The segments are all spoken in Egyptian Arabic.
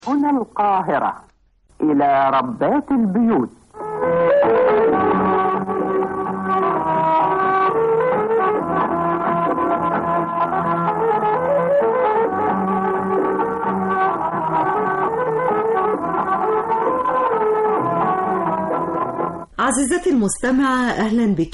هنا القاهرة إلى ربات البيوت عزيزتي المستمعة أهلا بك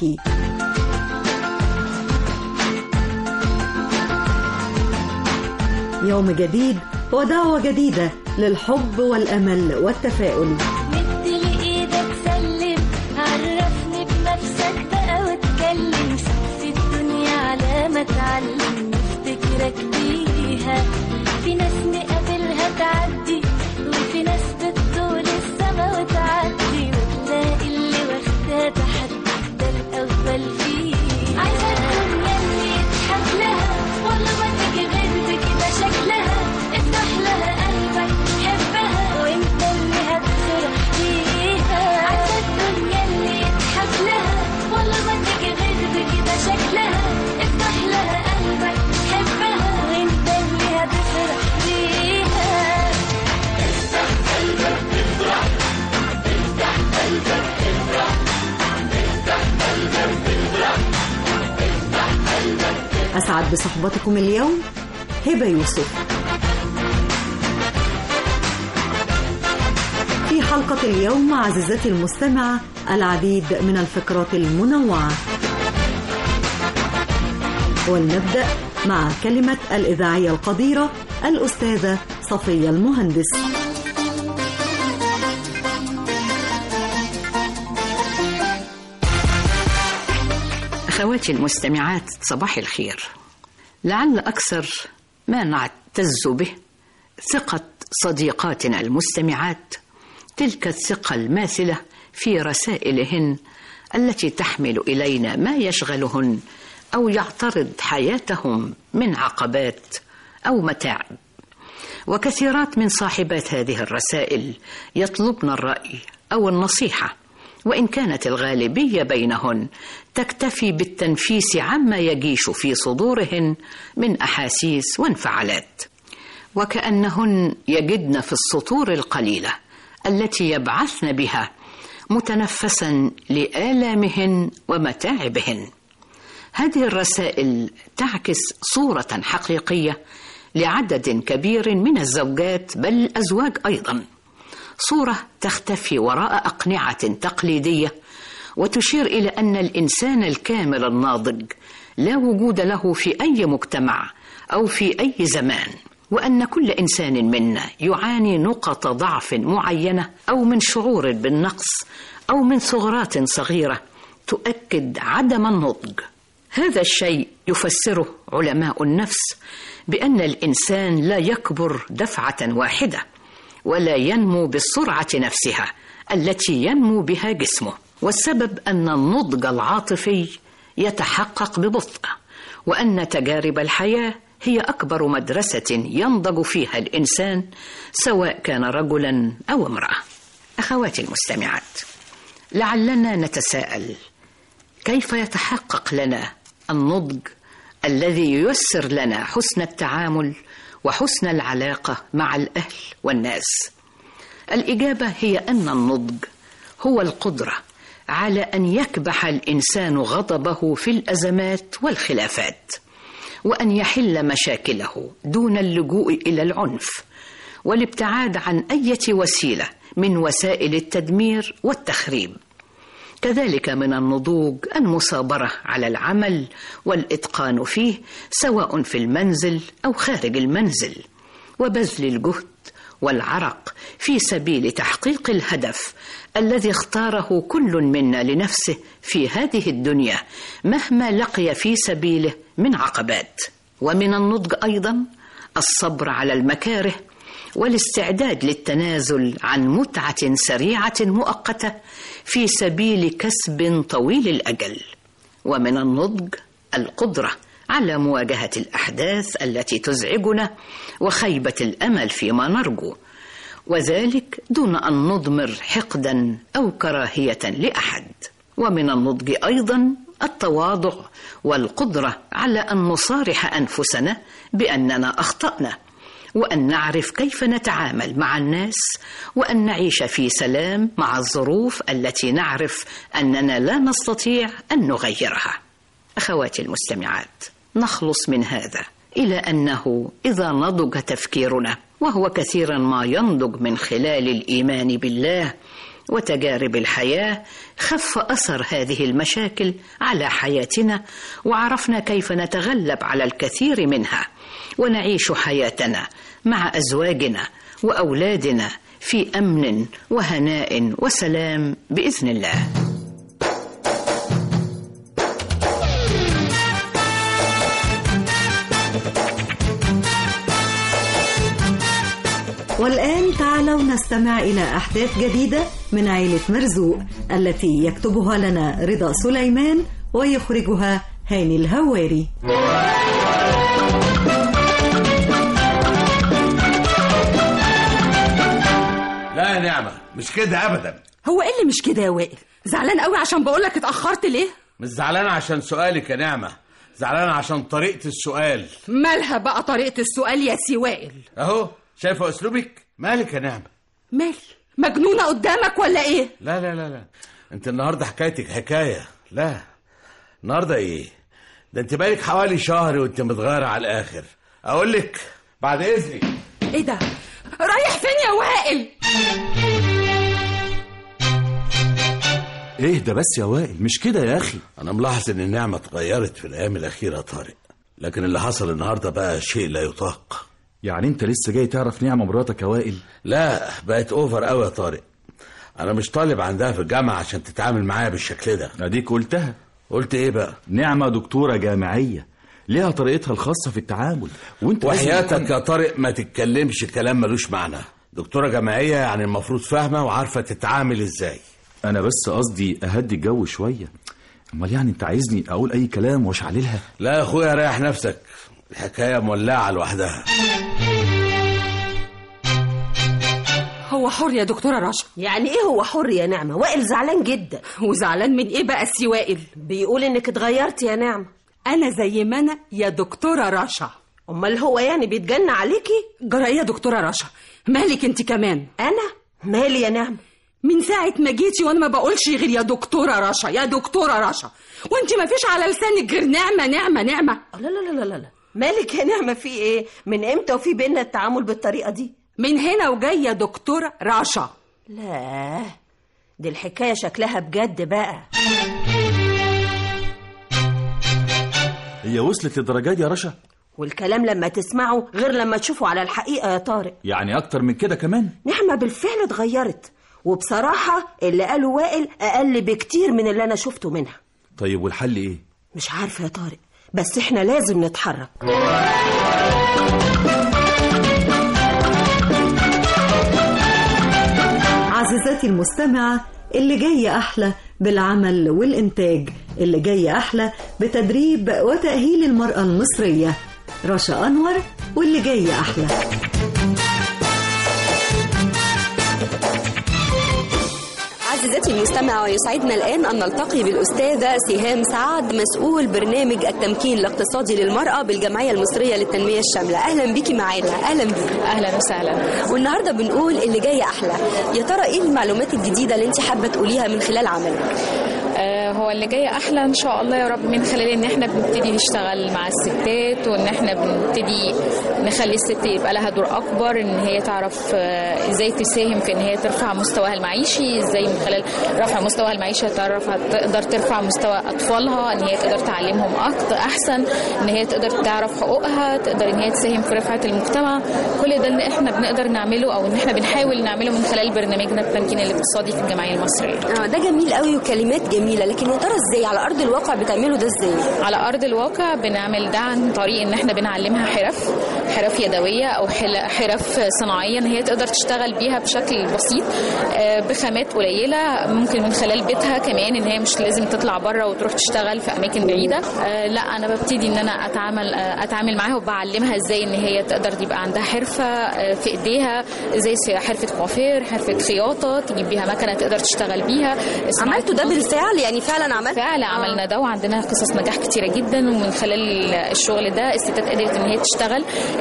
يوم جديد ودعوة جديدة للحب والأمل والتفاؤل مد لي ايدك سلم عرفني بنفسك بقى واتكلم شوف الدنيا على ما تعلم نفتكرك بيها في ناس نقابلها تعدي وفي ناس بتطول السما وتعدي وتلاقي اللي واخدها تحدي ده الاول فيها عايزه الدنيا اللي يضحك لها والله ما تيجي غير بكده شكلها افتح لها قلبك حبها وانت اللي هتفرح بيها عايزه الدنيا اللي يضحك لها والله ما تيجي غير بكده شكلها افتح لها قلبك حبها وانت اللي هتفرح بيها أسعد بصحبتكم اليوم هبة يوسف في حلقة اليوم عزيزتي المستمعة العديد من الفقرات المنوعة ولنبدأ مع كلمة الإذاعية القديرة الأستاذة صفية المهندس أخواتي المستمعات صباح الخير لعل أكثر ما نعتز به ثقة صديقاتنا المستمعات تلك الثقة الماثلة في رسائلهن التي تحمل إلينا ما يشغلهن أو يعترض حياتهم من عقبات أو متاعب وكثيرات من صاحبات هذه الرسائل يطلبن الرأي أو النصيحة وإن كانت الغالبية بينهن تكتفي بالتنفيس عما يجيش في صدورهن من أحاسيس وانفعالات وكأنهن يجدن في السطور القليلة التي يبعثن بها متنفسا لآلامهن ومتاعبهن هذه الرسائل تعكس صورة حقيقية لعدد كبير من الزوجات بل الأزواج أيضا صورة تختفي وراء أقنعة تقليدية وتشير إلى أن الإنسان الكامل الناضج لا وجود له في أي مجتمع أو في أي زمان وأن كل إنسان منا يعاني نقط ضعف معينة أو من شعور بالنقص أو من ثغرات صغيرة تؤكد عدم النضج هذا الشيء يفسره علماء النفس بأن الإنسان لا يكبر دفعة واحدة ولا ينمو بالسرعة نفسها التي ينمو بها جسمه والسبب أن النضج العاطفي يتحقق ببطء وأن تجارب الحياة هي أكبر مدرسة ينضج فيها الإنسان سواء كان رجلا أو امرأة أخواتي المستمعات لعلنا نتساءل كيف يتحقق لنا النضج الذي ييسر لنا حسن التعامل وحسن العلاقة مع الأهل والناس الإجابة هي أن النضج هو القدرة على أن يكبح الإنسان غضبه في الأزمات والخلافات وأن يحل مشاكله دون اللجوء إلى العنف والابتعاد عن أي وسيلة من وسائل التدمير والتخريب كذلك من النضوج المصابرة على العمل والإتقان فيه سواء في المنزل أو خارج المنزل وبذل الجهد والعرق في سبيل تحقيق الهدف الذي اختاره كل منا لنفسه في هذه الدنيا مهما لقي في سبيله من عقبات ومن النضج أيضا الصبر على المكاره والاستعداد للتنازل عن متعة سريعة مؤقتة في سبيل كسب طويل الأجل ومن النضج القدرة على مواجهة الأحداث التي تزعجنا وخيبة الأمل فيما نرجو وذلك دون أن نضمر حقدا أو كراهية لأحد ومن النضج أيضا التواضع والقدرة على أن نصارح أنفسنا بأننا أخطأنا وأن نعرف كيف نتعامل مع الناس وأن نعيش في سلام مع الظروف التي نعرف أننا لا نستطيع أن نغيرها. أخواتي المستمعات، نخلص من هذا إلى أنه إذا نضج تفكيرنا وهو كثيرا ما ينضج من خلال الإيمان بالله وتجارب الحياه خف اثر هذه المشاكل على حياتنا وعرفنا كيف نتغلب على الكثير منها ونعيش حياتنا مع ازواجنا واولادنا في امن وهناء وسلام باذن الله والآن تعالوا نستمع إلى أحداث جديدة من عائلة مرزوق التي يكتبها لنا رضا سليمان ويخرجها هاني الهواري لا يا نعمة مش كده أبدا هو ايه اللي مش كده يا وائل زعلان قوي عشان بقولك اتاخرت ليه مش زعلان عشان سؤالك يا نعمة زعلان عشان طريقة السؤال مالها بقى طريقه السؤال يا سي وائل أهو شايفة أسلوبك مالك يا نعمة مالي مجنونه قدامك ولا ايه لا لا لا لا أنت النهاردة حكايتك حكاية لا النهاردة إيه ده أنت بقالك حوالي شهر وأنت متغيرة على الآخر أقول لك بعد إذنك ايه ده رايح فين يا وائل ايه ده بس يا وائل مش كده يا اخي أنا ملاحظ إن النعمة اتغيرت في الأيام الأخيرة يا طارق لكن اللي حصل النهاردة بقى شيء لا يطاق يعني انت لسه جاي تعرف نعمه مراتك يا وائل لا بقت اوفر قوي يا طارق انا مش طالب عندها في الجامعه عشان تتعامل معايا بالشكل ده اديك قلتها قلت ايه بقى نعمه دكتوره جامعيه ليها طريقتها الخاصه في التعامل وانت لازم وحياتك تكون- يا طارق ما تتكلمش كلام ملوش معنى دكتوره جامعيه يعني المفروض فاهمه وعارفه تتعامل ازاي انا بس قصدي اهدي الجو شويه امال يعني انت عايزني اقول اي كلام واشعللها لا يا اخويا ريح نفسك الحكايه مولعه لوحدها هو حر يا دكتوره رشا يعني ايه هو حر يا نعمة وائل زعلان جدا وزعلان من ايه بقى سي وائل بيقول انك اتغيرت يا نعمة انا زي ما انا يا دكتوره رشا امال هو يعني بيتجنى عليكي جرى ايه يا دكتوره رشا مالك انت كمان انا مالي يا نعمة من ساعة ما جيتي وانا ما بقولش غير يا دكتورة رشا يا دكتورة رشا وانت ما فيش على لسانك غير نعمة نعمة نعمة لا لا لا لا لا مالك يا نعمة في ايه من امتى وفي بينا التعامل بالطريقة دي من هنا وجاي يا دكتورة رشا لا دي الحكاية شكلها بجد بقى هي وصلت للدرجات دي يا رشا والكلام لما تسمعه غير لما تشوفه على الحقيقة يا طارق يعني اكتر من كده كمان نعمة بالفعل اتغيرت وبصراحة اللي قاله وائل أقل بكتير من اللي أنا شفته منها طيب والحل ايه مش عارفة يا طارق بس احنا لازم نتحرك عزيزاتي المستمعة اللي جاي أحلى بالعمل والإنتاج اللي جاي أحلى بتدريب وتأهيل المرأة المصرية رشا أنور واللي جاي أحلى عزيزتي المستمعة ويسعدنا الآن أن نلتقي بالأستاذة سهام سعد مسؤول برنامج التمكين الاقتصادي للمرأة بالجمعية المصرية للتنمية الشاملة أهلا بيكي معانا أهلا بيكي اهلا وسهلا والنهاردة بنقول اللي جاي أحلى يا ترى إيه المعلومات الجديدة اللي أنت حابة تقوليها من خلال عملك آه، هو اللي جاي احلى ان شاء الله يا رب من خلال ان احنا بنبتدي نشتغل مع الستات وان احنا بنبتدي نخلي الست يبقى لها دور اكبر ان هي تعرف آه، ازاي تساهم في ان هي ترفع مستواها المعيشي ازاي من خلال رفع مستواها المعيشي تعرف تقدر ترفع مستوى اطفالها ان هي تقدر تعلمهم اكتر احسن ان هي تقدر تعرف حقوقها تقدر ان هي تساهم في رفعه المجتمع كل ده اللي احنا بنقدر نعمله او ان احنا بنحاول نعمله من خلال برنامجنا التمكين الاقتصادي في الجمعيه المصريه آه ده جميل قوي وكلمات جميلة لكن يا ترى إزاي على أرض الواقع بتعملوا ده إزاي على ارض الواقع بنعمل ده عن طريق ان احنا بنعلمها حرف حرف يدويه او حل- حرف صناعيه ان هي تقدر تشتغل بيها بشكل بسيط آه، بخامات قليله ممكن من خلال بيتها كمان ان هي مش لازم تطلع بره وتروح تشتغل في اماكن بعيده آه، لا انا ببتدي ان انا اتعامل آه، اتعامل معاها وبعلمها ازاي ان هي تقدر يبقى عندها حرفه آه، في ايديها زي س- حرفه كوافير حرفه خياطه تجيب بيها مكنه تقدر تشتغل بيها صناعة عملتوا ده بالفعل يعني فعلا عملت فعلا عملنا ده وعندنا قصص نجاح كتيره جدا ومن خلال الشغل ده الستات قدرت ان هي تشتغل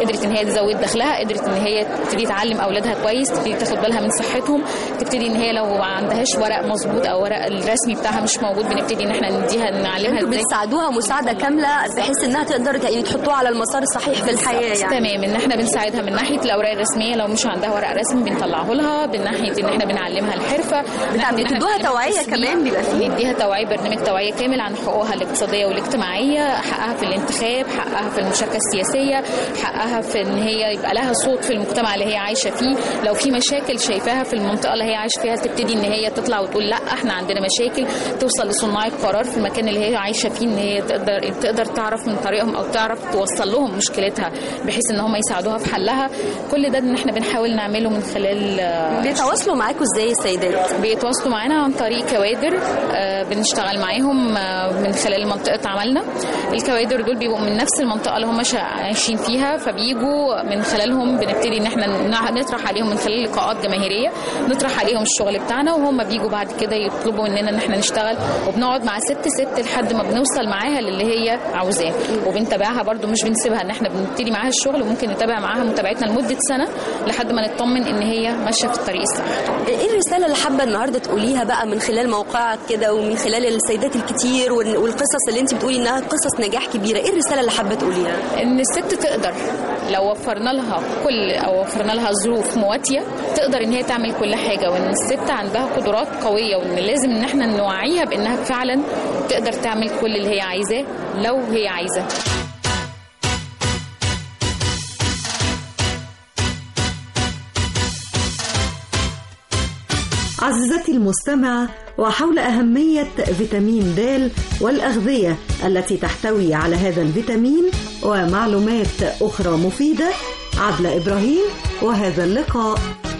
قدرت ان هي تزود دخلها قدرت ان هي تبتدي تعلم اولادها كويس تبتدي تاخد بالها من صحتهم تبتدي ان هي لو ما عندهاش ورق مظبوط او ورق الرسمي بتاعها مش موجود بنبتدي ان احنا نديها نعلمها انتوا ازاي بتساعدوها مساعده كامله بحيث انها تقدر يعني تحطوها على المسار الصحيح في الحياه يعني تمام ان احنا بنساعدها من ناحيه الاوراق الرسميه لو مش عندها ورق رسمي بنطلعه لها من ناحيه ان احنا بنعلمها الحرفه من ناحية إن إحنا بتدوها بنعلمها توعية التسويق. كمان بيبقى فيه؟ نديها توعيه برنامج توعيه كامل عن حقوقها الاقتصاديه والاجتماعيه حقها في الانتخاب حقها في المشاركه السياسيه حقها في ان هي يبقى لها صوت في المجتمع اللي هي عايشه فيه لو في مشاكل شايفاها في المنطقه اللي هي عايشه فيها تبتدي ان هي تطلع وتقول لا احنا عندنا مشاكل توصل لصناع القرار في المكان اللي هي عايشه فيه ان هي تقدر تقدر تعرف من طريقهم او تعرف توصل لهم مشكلتها بحيث ان هم يساعدوها في حلها كل ده ان احنا بنحاول نعمله من خلال آه، بيتواصلوا معاكم ازاي السيدات بيتواصلوا معانا عن طريق كوادر آه، بنشتغل معاهم آه، من خلال منطقة عملنا الكوادر دول بيبقوا من نفس المنطقة اللي هم شا- عايشين فيها فبيجوا من خلالهم بنبتدي ان احنا نع- نطرح عليهم من خلال لقاءات جماهيرية نطرح عليهم الشغل بتاعنا وهم بيجوا بعد كده يطلبوا مننا ان احنا نشتغل وبنقعد مع ست ست لحد ما بنوصل معاها للي هي عاوزاه وبنتابعها برضو مش بنسيبها ان احنا بنبتدي معاها الشغل وممكن نتابع معاها متابعتنا لمدة سنة لحد ما نطمن ان هي ماشية في الطريق الصح ايه الرساله اللي حابه النهارده تقوليها بقى من خلال موقعك كده ومن خلال السيدات الكتير وال- والقصص اللي انت بتقولي انها قصص نجاح كبيره ايه الرساله اللي حابه تقوليها ان الست تقدر لو وفرنا لها كل او وفرنا لها ظروف مواتيه تقدر ان هي تعمل كل حاجه وان الست عندها قدرات قويه وان لازم ان احنا نوعيها بانها فعلا تقدر تعمل كل اللي هي عايزاه لو هي عايزه عزيزتي المستمعة وحول أهمية فيتامين د والأغذية التي تحتوي على هذا الفيتامين ومعلومات أخرى مفيدة عبلة إبراهيم وهذا اللقاء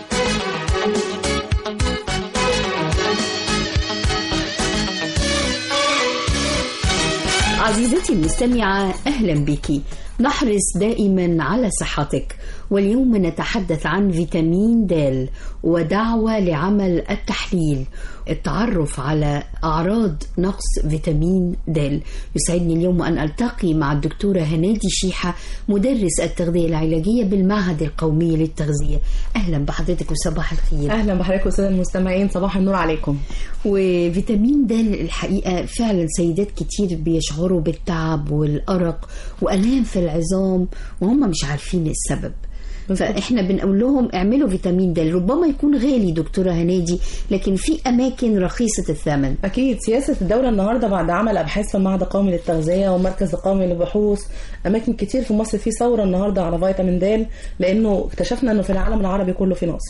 عزيزتي المستمعة أهلا بك نحرص دائما على صحتك واليوم نتحدث عن فيتامين د ودعوة لعمل التحليل التعرف على أعراض نقص فيتامين د يسعدني اليوم أن ألتقي مع الدكتورة هنادي شيحة مدرس التغذية العلاجية بالمعهد القومي للتغذية أهلا بحضرتك وصباح الخير اهلا بحضرتك والساده المستمعين صباح النور عليكم وفيتامين د الحقيقة فعلا سيدات كتير بيشعروا بالتعب والأرق وألام في العظام وهم مش عارفين السبب فاحنا بنقول لهم اعملوا فيتامين د ربما يكون غالي دكتوره هنادي لكن في اماكن رخيصه الثمن اكيد سياسه الدوله النهارده بعد عمل ابحاث في المعهد القومي للتغذيه والمركز القومي للبحوث اماكن كتير في مصر في ثوره النهارده على فيتامين د لانه اكتشفنا انه في العالم العربي كله في نقص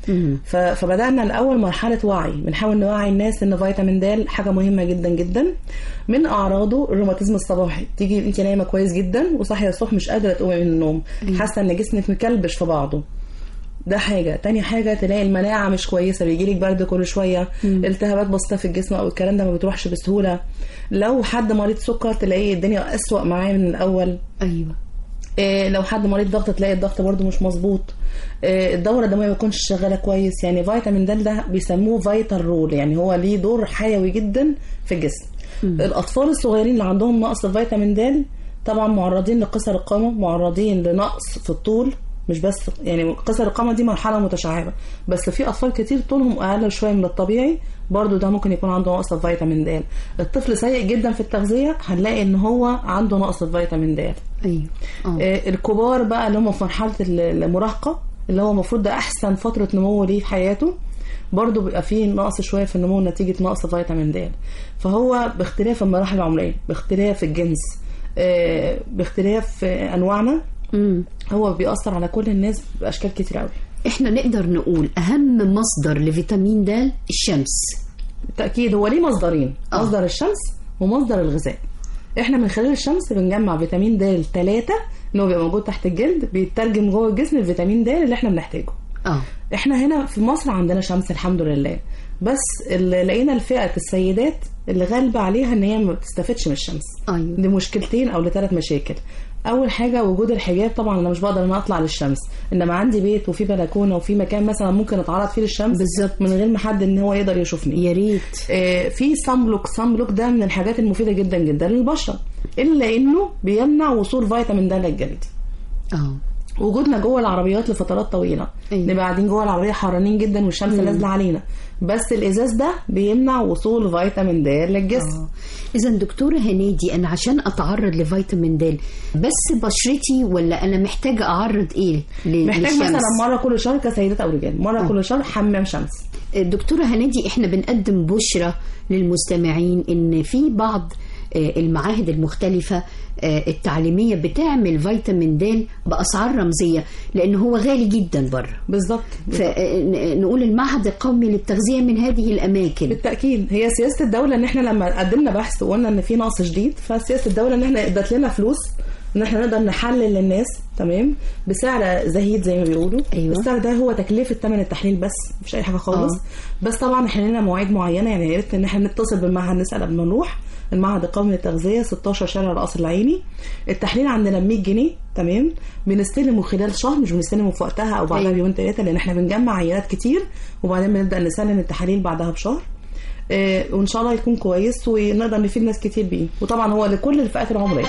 ف- فبدانا الاول مرحله وعي بنحاول نوعي الناس ان فيتامين د حاجه مهمه جدا جدا من اعراضه الروماتيزم الصباحي تيجي انت نايمه كويس جدا وصاحيه الصبح مش قادره تقومي من النوم حاسه ان جسمك مكلبش في بعضه ده حاجة تاني حاجة تلاقي المناعة مش كويسة بيجيلك برد كل شوية التهابات بسيطة في الجسم أو الكلام ده ما بتروحش بسهولة لو حد مريض سكر تلاقي الدنيا أسوأ معاه من الأول أيوة إيه لو حد مريض ضغط تلاقي الضغط برده مش مظبوط إيه الدوره الدمويه ما بتكونش شغاله كويس يعني فيتامين د ده بيسموه فيتال رول يعني هو ليه دور حيوي جدا في الجسم الاطفال الصغيرين اللي عندهم نقص فيتامين د طبعا معرضين لقصر القامه معرضين لنقص في الطول مش بس يعني قصر القامه دي مرحله متشعبه بس في اطفال كتير طولهم اقل شويه من الطبيعي برضو ده ممكن يكون عنده نقص في فيتامين د الطفل سيء جدا في التغذيه هنلاقي ان هو عنده نقص في فيتامين د ايوه آه، الكبار بقى اللي هم في مرحله المراهقه اللي هو المفروض ده احسن فتره نمو ليه في حياته برضه بيبقى فيه نقص شويه في النمو نتيجه نقص فيتامين د فهو باختلاف المراحل العمريه باختلاف الجنس آه، باختلاف آه، انواعنا هو بيأثر على كل الناس باشكال كتير قوي احنا نقدر نقول اهم مصدر لفيتامين د الشمس بالتاكيد هو ليه مصدرين آه. مصدر الشمس ومصدر الغذاء احنا من خلال الشمس بنجمع فيتامين د 3 اللي هو بيبقى موجود تحت الجلد بيترجم جوه الجسم الفيتامين د اللي احنا بنحتاجه اه احنا هنا في مصر عندنا شمس الحمد لله بس اللي لقينا الفئة السيدات اللي غالبة عليها ان هي ما بتستفدش من الشمس ايوه دي مشكلتين او لثلاث مشاكل اول حاجه وجود الحجاب طبعا انا مش بقدر ان أنا اطلع للشمس انما عندي بيت وفي بلكونه وفي مكان مثلا ممكن اتعرض فيه للشمس بالظبط من غير ما حد ان هو يقدر يشوفني يا ريت آه، في صن بلوك صن بلوك ده من الحاجات المفيده جدا جدا للبشره الا انه بيمنع وصول فيتامين د للجلد اه وجودنا جوه العربيات لفترات طويله نبقى قاعدين جوه العربيه حرانين جدا والشمس مم. نازله علينا بس الازاز ده بيمنع وصول فيتامين د للجسم اذا دكتوره هنادي انا عشان اتعرض لفيتامين د بس بشرتي ولا انا محتاجه اعرض ايه ل- محتاج للشمس؟ مثلا مره كل شهر كسيدات او رجال مره آه. كل شهر حمام شمس دكتورة هنادي احنا بنقدم بشرة للمستمعين ان في بعض آه، المعاهد المختلفة آه، التعليمية بتعمل فيتامين د بأسعار رمزية لأن هو غالي جدا بره بالظبط فنقول المعهد القومي للتغذية من هذه الأماكن بالتاكيد هي سياسه الدوله ان احنا لما قدمنا بحث وقلنا ان في نقص شديد فسياسه الدوله ان احنا ادت لنا فلوس ان احنا نقدر نحلل للناس تمام بسعر زهيد زي ما بيقولوا أيوة. السعر ده هو تكلفه ثمن التحليل بس مفيش اي حاجه خالص آه. بس طبعا احنا لنا مواعيد معينه يعني يا ريت ان احنا نتصل بالمعهد نسال قبل ما نروح المعهد القومي للتغذيه 16 شارع القصر العيني التحليل عندنا ب 100 جنيه تمام بنستلمه خلال شهر مش بنستلمه في وقتها او بعدها بيومين ثلاثه لان احنا بنجمع عينات كتير وبعدين بنبدا نسلم التحاليل بعدها بشهر آه، وان شاء الله يكون كويس ونقدر نفيد ناس كتير بيه وطبعا هو لكل الفئات العمريه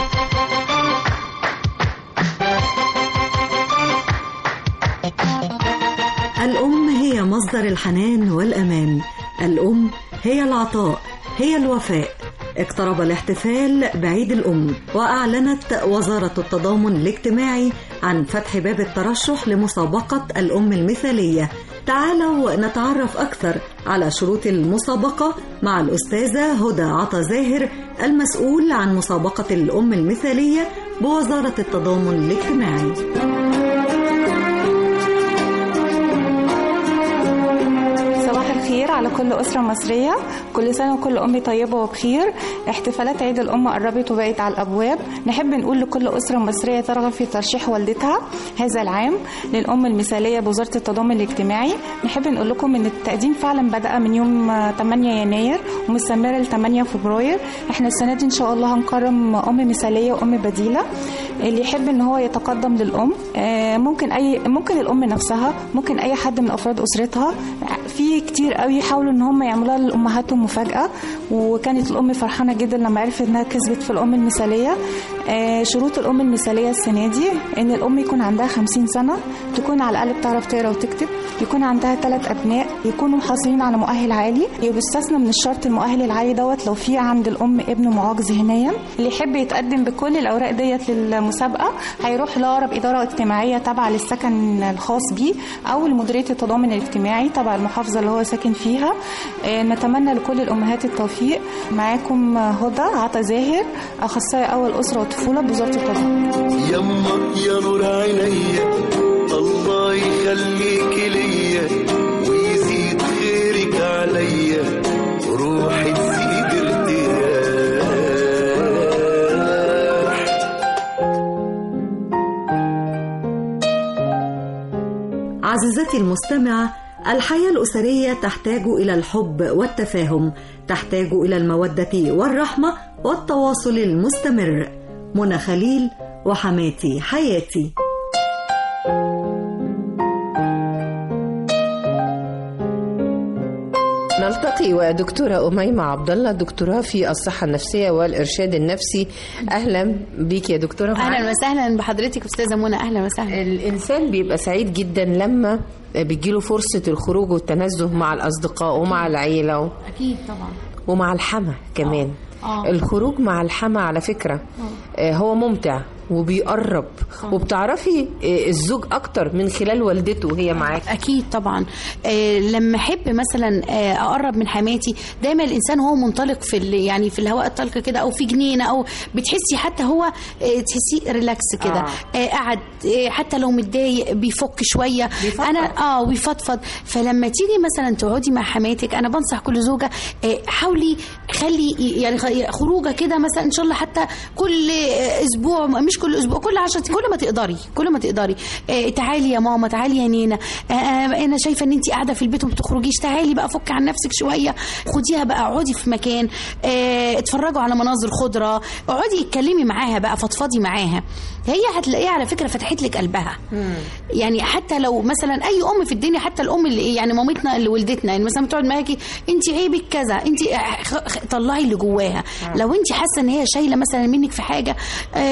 الأم هي مصدر الحنان والأمان الأم هي العطاء هي الوفاء اقترب الاحتفال بعيد الأم وأعلنت وزارة التضامن الاجتماعي عن فتح باب الترشح لمسابقة الأم المثالية تعالوا نتعرف أكثر على شروط المسابقة مع الأستاذة هدى عطا زاهر المسؤول عن مسابقة الأم المثالية بوزارة التضامن الاجتماعي صباح الخير على كل أسرة مصرية كل سنة وكل أم طيبة وبخير احتفالات عيد الأم قربت وبقت على الأبواب نحب نقول لكل أسرة مصرية ترغب في ترشيح والدتها هذا العام للأم المثالية بوزارة التضامن الاجتماعي نحب نقول لكم إن التقديم فعلا بدأ من يوم آه، 8 يناير ومستمر ل 8 فبراير احنا السنة دي إن شاء الله هنكرم أم مثالية وأم بديلة اللي يحب ان هو يتقدم للام آه، ممكن اي ممكن الام نفسها ممكن اي حد من افراد اسرتها في كتير قوي حاولوا ان هم يعملوها لامهاتهم مفاجاه وكانت الام فرحانه جدا لما عرفت انها كسبت في الام المثاليه آه، شروط الام المثاليه السنه دي ان الام يكون عندها 50 سنه تكون على الاقل بتعرف تقرا وتكتب يكون عندها ثلاث ابناء يكونوا محصلين على مؤهل عالي يستثنى من الشرط المؤهل العالي دوت لو في عند الام ابن معاق ذهنيا اللي يحب يتقدم بكل الاوراق ديت للمسابقه هيروح لاقرب اداره اجتماعيه تابعه للسكن الخاص بيه او لمديريه التضامن الاجتماعي تبع المحافظه اللي هو ساكن فيها آه، نتمنى لكل الامهات التوفيق معاكم هدى عطا زاهر اخصائي اول اسره وطفوله بوزاره التضامن يما يا نور عينيا الله يخليك ليا ويزيد خيرك عليا روحي تزيد ارتياح عزيزتي المستمعة الحياة الأسرية تحتاج إلى الحب والتفاهم تحتاج إلى المودة والرحمة والتواصل المستمر منى خليل وحماتي حياتي نلتقي ودكتورة أميمة عبد الله دكتوراه في الصحة النفسية والإرشاد النفسي أهلا بيك يا دكتورة اهلا وسهلا بحضرتك استاذه منى اهلا وسهلا الإنسان بيبقى سعيد جدا لما بتجيله فرصة الخروج والتنزه مع الأصدقاء ومع العيلة اكيد طبعا ومع الحما كمان آه. الخروج مع الحما على فكرة آه، هو ممتع وبيقرب وبتعرفي آه، الزوج أكتر من خلال والدته وهي معاك اكيد طبعا آه لما احب مثلا آه اقرب من حماتي دايما الانسان هو منطلق في ال- يعني في الهواء الطلق كده او في جنينه او بتحسي حتى هو آه تحسيه ريلاكس كده آه. آه قعد آه حتى لو متضايق بيفك شويه انا اه ويفضفض فلما تيجي مثلا تقعدي مع حماتك انا بنصح كل زوجه آه حاولي خلي يعني خ- خروجه كده مثلا ان شاء الله حتى كل آه، اسبوع مش كل اسبوع كل 10 كل ما تقدري كل ما تقدري آه تعالي يا ماما تعالي يا نينا آه آه انا شايفه ان انت قاعده في البيت وما بتخرجيش تعالي بقى فك عن نفسك شويه خديها بقى اقعدي في مكان آه اتفرجوا على مناظر خضره اقعدي اتكلمي معاها بقى فضفضي معاها هي هتلاقيها على فكره فتحت لك قلبها يعني حتى لو مثلا اي ام في الدنيا حتى الام اللي إيه يعني مامتنا اللي ولدتنا يعني مثلا بتقعد معاكي انت عيبك كذا انت خ- خ- طلعي اللي جواها آه. لو انت حاسه ان هي شايله مثلا منك في حاجه آه انا بحس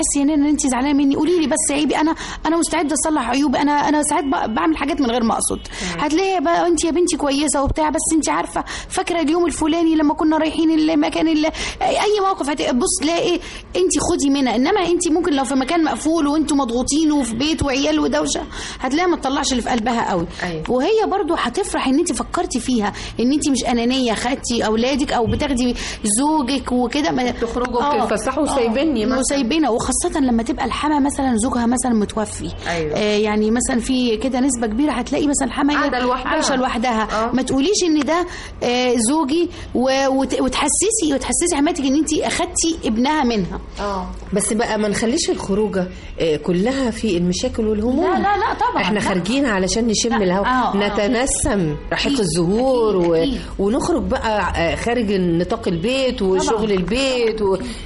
تحسي يا نانا ان انت زعلانه مني قولي لي بس عيبي انا انا مستعده اصلح عيوبي انا انا ساعات ب- بعمل حاجات من غير ما اقصد هتلاقي بقى انت يا بنتي كويسه وبتاع بس انت عارفه فاكره اليوم الفلاني لما كنا رايحين المكان اللي اي موقف هتبص تلاقي انت خدي منها انما انت ممكن لو في مكان مقفول وانتوا مضغوطين وفي بيت وعيال ودوشه هتلاقيها ما تطلعش اللي في قلبها قوي أيوة. وهي برضو هتفرح ان انت فكرتي فيها ان انت مش انانيه خدتي اولادك او بتاخدي زوجك وكده ما تخرجوا وتتفسحوا وسايبيني مثلا. وسايبينها وخاصه لما تبقى الحما مثلا زوجها مثلا متوفي أيوة. آه يعني مثلا في كده نسبه كبيره هتلاقي مثلا الحما قاعدة لوحدها. عايشه لوحدها آه. ما تقوليش ان ده آه زوجي و- وت- وتحسسي وتحسسي حماتك ان انت اخدتي ابنها منها اه بس بقى ما نخليش الخروجه آه، كلها في المشاكل والهموم لا لا لا طبعا احنا لا. خارجين علشان نشم الهواء آه، آه. نتنسم ريحه الزهور و... ونخرج بقى آه، خارج نطاق البيت وشغل البيت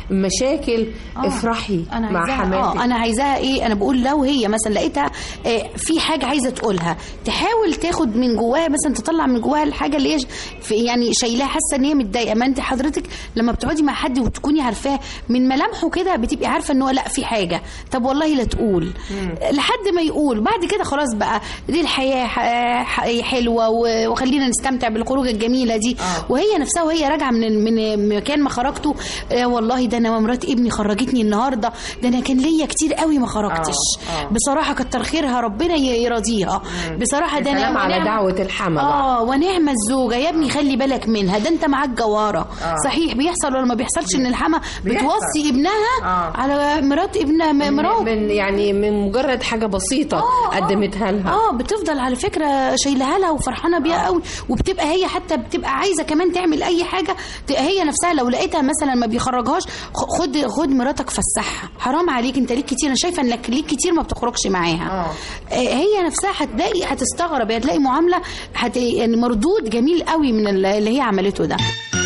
ومشاكل افرحي انا مع عايزاها حماتك اه انا عايزاها ايه انا بقول لو هي مثلا لقيتها آه في حاجه عايزه تقولها تحاول تاخد من جواها مثلا تطلع من جواها الحاجه اللي هي في يعني شايلاها حاسه ان هي متضايقه ما انت حضرتك لما بتقعدي مع حد وتكوني عارفاه من ملامحه كده بتبقي عارفه ان هو لا في حاجه طب والله لا تقول لحد ما يقول بعد كده خلاص بقى دي الحياه ح- ح- حلوه و- وخلينا نستمتع بالخروج الجميله دي وهي نفسها وهي راجعه من من مكان ما خرجته آه والله ده انا مرات ابني خرجتني النهارده ده انا كان ليا كتير قوي ما خرجتش آه، آه. بصراحه كتر خيرها ربنا ي- يرضيها بصراحه ده يا سلام على ونعم- دعوة الحما بقى. اه ونعم الزوجه يا ابني خلي بالك منها ده انت معاك جواره آه. صحيح بيحصل ولا ما بيحصلش ان الحما بيحصل. بتوصي ابنها آه. على مرات ابنها م- مرات من يعني من مجرد حاجه بسيطه قدمتها لها اه بتفضل على فكره شايلها لها وفرحانه بيها قوي وبتبقى هي حتى بتبقى عايزه كمان تعمل اي حاجه ت- هي نفسها لو لقيتها مثلا ما بيخرجهاش خ- خد خد مراتك فسحها حرام عليك انت ليك كتير انا شايفه انك ليك كتير ما بتخرجش معاها آه، هي نفسها هتلاقي هتستغرب هتلاقي معامله هت يعني مردود جميل قوي من ال- اللي هي عملته ده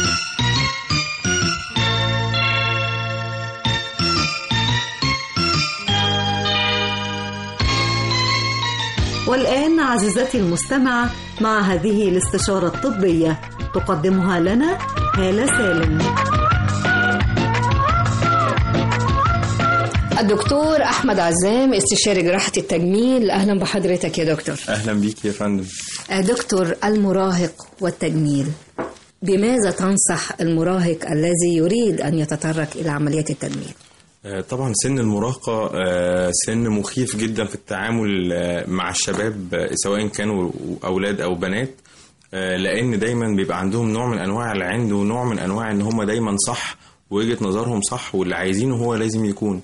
والآن عزيزتي المستمعة مع هذه الاستشارة الطبية تقدمها لنا هالة سالم الدكتور احمد عزام استشاري جراحه التجميل اهلا بحضرتك يا دكتور اهلا بيك يا فندم دكتور المراهق والتجميل بماذا تنصح المراهق الذي يريد ان يتطرق الى عمليات التجميل آه، طبعا سن المراهقة آه، سن مخيف جدا في التعامل آه، مع الشباب آه، سواء كانوا أولاد أو بنات آه، لأن دايما بيبقى عندهم نوع من أنواع العند ونوع من أنواع إن هم دايما صح ووجهة نظرهم صح واللي عايزينه هو لازم يكون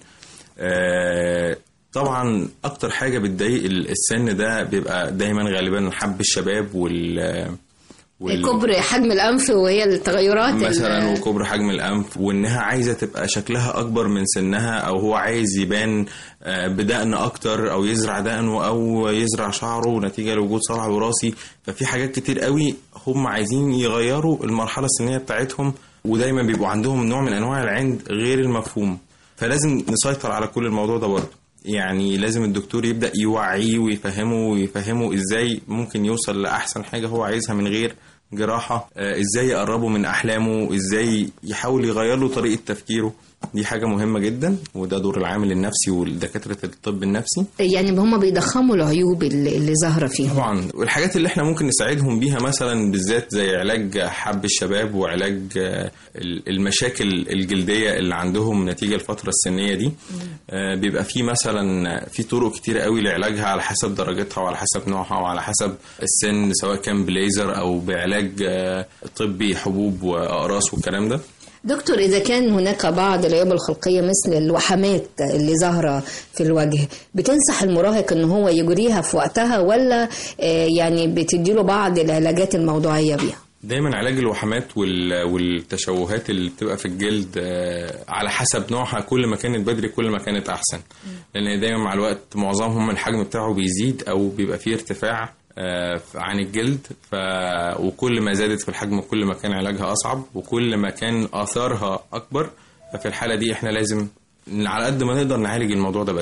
آه، طبعا أكتر حاجة بتضايق السن ده بيبقى دايما غالبا حب الشباب وال وال- كبر حجم الانف وهي التغيرات ال- مثلا وكبر حجم الانف وانها عايزه تبقى شكلها اكبر من سنها او هو عايز يبان آه، بدقن اكتر او يزرع دقنه او يزرع شعره نتيجه لوجود صلع وراثي ففي حاجات كتير قوي هم عايزين يغيروا المرحله السنيه بتاعتهم ودايما بيبقوا عندهم نوع من انواع العند غير المفهوم فلازم نسيطر على كل الموضوع ده برضه يعني لازم الدكتور يبدا يوعيه ويفهمه ويفهمه ازاي ممكن يوصل لاحسن حاجه هو عايزها من غير جراحه آه، ازاي يقربه من احلامه ازاي يحاول يغير له طريقه تفكيره دي حاجه مهمه جدا وده دور العامل النفسي ودكاتره الطب النفسي يعني هم بيضخموا العيوب اللي, اللي ظاهره فيهم طبعا والحاجات اللي احنا ممكن نساعدهم بيها مثلا بالذات زي علاج حب الشباب وعلاج آه، ال- المشاكل الجلديه اللي عندهم نتيجه الفتره السنيه دي آه، بيبقى في مثلا في طرق كتيره قوي لعلاجها على حسب درجتها وعلى حسب نوعها وعلى حسب السن سواء كان بليزر او بعلاج آه، طبي حبوب واقراص والكلام ده دكتور إذا كان هناك بعض العيوب الخلقية مثل الوحمات اللي ظاهرة في الوجه بتنصح المراهق إن هو يجريها في وقتها ولا آه، يعني بتديله بعض العلاجات الموضوعية بيها؟ دايما علاج الوحمات وال- والتشوهات اللي بتبقى في الجلد آه، على حسب نوعها كل ما كانت بدري كل ما كانت احسن لان دايما مع الوقت معظمهم الحجم بتاعه بيزيد او بيبقى فيه ارتفاع آه، عن الجلد ف... وكل ما زادت في الحجم كل ما كان علاجها اصعب وكل ما كان اثارها اكبر ففي الحاله دي احنا لازم على قد ما نقدر نعالج الموضوع ده بدري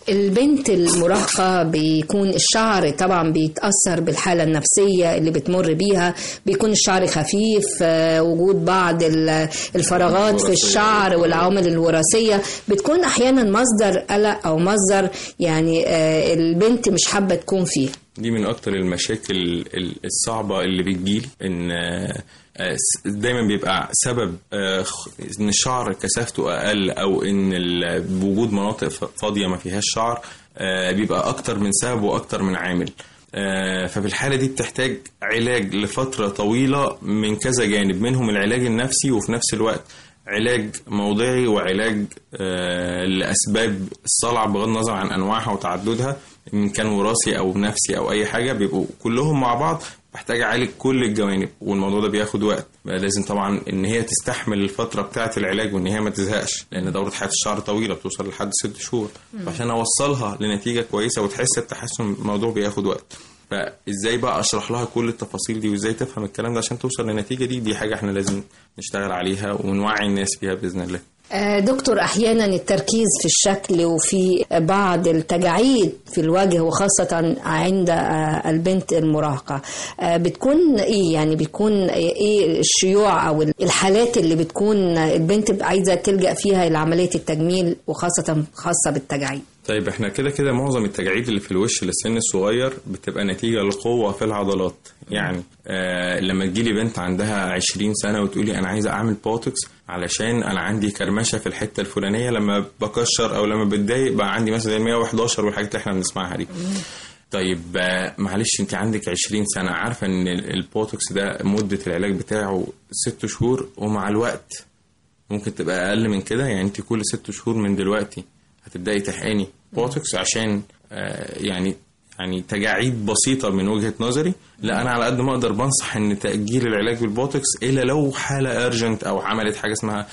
البنت المراهقة بيكون الشعر طبعا بيتأثر بالحالة النفسية اللي بتمر بيها بيكون الشعر خفيف آه، وجود بعض ال- الفراغات في الشعر والعوامل الوراثية بتكون أحيانا مصدر قلق أو مصدر يعني آه، البنت مش حابة تكون فيه دي من اكتر المشاكل ال- الصعبه اللي بتجيلي ان آه، آه، س- دايما بيبقى سبب آه، خ- ان الشعر كثافته اقل او ان ال- بوجود مناطق ف- فاضيه ما فيهاش شعر آه، بيبقى اكتر من سبب واكتر من عامل آه، ففي الحاله دي بتحتاج علاج لفتره طويله من كذا جانب منهم العلاج النفسي وفي نفس الوقت علاج موضعي وعلاج آه، لاسباب الصلع بغض النظر عن انواعها وتعددها ان كان وراثي او نفسي او اي حاجه بيبقوا كلهم مع بعض بحتاج اعالج كل الجوانب والموضوع ده بياخد وقت بقى لازم طبعا ان هي تستحمل الفتره بتاعه العلاج وان هي ما تزهقش لان دوره حياه الشعر طويله بتوصل لحد ست شهور مم. فعشان اوصلها لنتيجه كويسه وتحس بتحسن الموضوع بياخد وقت فازاي بقى اشرح لها كل التفاصيل دي وازاي تفهم الكلام ده عشان توصل للنتيجه دي دي حاجه احنا لازم نشتغل عليها ونوعي الناس بيها باذن الله آه، دكتور احيانا التركيز في الشكل وفي بعض التجاعيد في الوجه وخاصه عند آه، البنت المراهقه آه، بتكون ايه يعني بيكون ايه الشيوع او الحالات اللي بتكون البنت عايزه تلجا فيها لعمليه التجميل وخاصه خاصه بالتجاعيد طيب احنا كده كده معظم التجاعيد اللي في الوش للسن الصغير بتبقى نتيجة لقوة في العضلات يعني آه لما تجيلي بنت عندها 20 سنة وتقولي انا عايزة اعمل بوتوكس علشان انا عندي كرمشة في الحتة الفلانية لما بكشر او لما بتضايق بقى عندي مثلا 111 والحاجات اللي احنا بنسمعها دي طيب آه، معلش انت عندك 20 سنة عارفة ان ال- البوتوكس ده مدة العلاج بتاعه ست شهور ومع الوقت ممكن تبقى اقل من كده يعني انت كل ست شهور من دلوقتي هتبداي تحقني بوتوكس عشان آه، يعني يعني تجاعيد بسيطه من وجهه نظري لا انا على قد ما اقدر بنصح ان تاجيل العلاج بالبوتوكس الا لو حاله ارجنت او عملت حاجه اسمها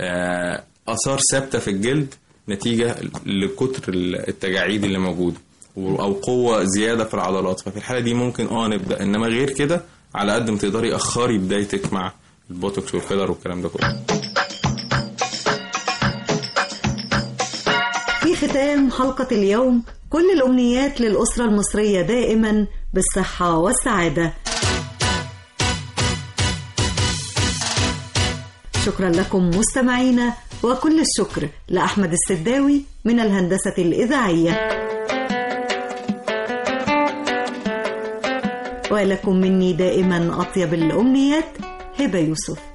آه، اثار ثابته في الجلد نتيجه لكتر التجاعيد اللي موجوده و- او قوه زياده في العضلات ففي الحاله دي ممكن اه نبدا انما غير كده على قد ما تقدري اخري بدايتك مع البوتوكس والفيلر والكلام ده كله في ختام حلقة اليوم كل الأمنيات للأسرة المصرية دائما بالصحة والسعادة شكرا لكم مستمعينا وكل الشكر لأحمد السداوي من الهندسة الإذاعية ولكم مني دائما أطيب الأمنيات هبة يوسف